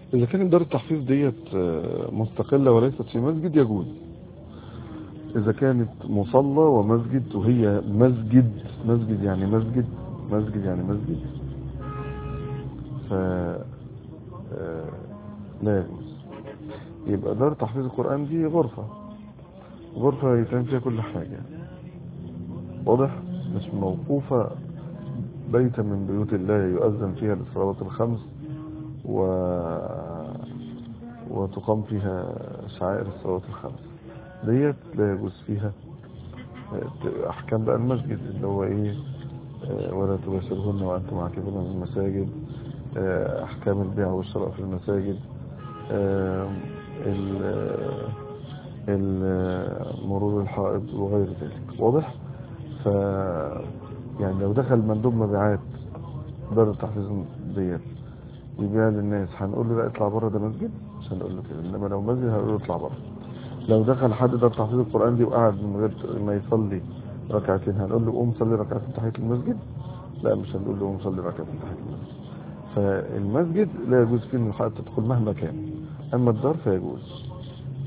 إذا كانت دار التحفيظ ديت آه، مستقلة وليست في مسجد يجوز إذا كانت مصلى ومسجد وهي مسجد مسجد يعني مسجد مسجد يعني مسجد ف آه، لا يجوز يبقى دار تحفيظ القرآن دي غرفة غرفة يتعمل فيها كل حاجة واضح مش موقوفة بيتا من بيوت الله يؤذن فيها للصلوات الخمس و... وتقام فيها شعائر الصلوات الخمس ديت لا يجوز فيها آه، احكام بقى المسجد اللي هو ايه آه، ولا تباشرهن وانتم عاكفون من المساجد آه، احكام البيع والشراء في المساجد آه، ال- ال- مرور الحائض وغير ذلك واضح ف يعني لو دخل مندوب مبيعات دار التحفيظ ديت يبيع للناس هنقول له لا اطلع بره ده مسجد مش هنقول له كده انما لو مسجد هنقول له اطلع بره لو دخل حد دار تحفيظ القران دي وقعد من غير ما يصلي ركعتين هنقول له قوم صلي ركعتين تحيه المسجد لا مش هنقول له قوم صلي ركعتين تحيه المسجد فالمسجد لا يجوز فيه ان الحائط تدخل مهما كان اما الدار فيجوز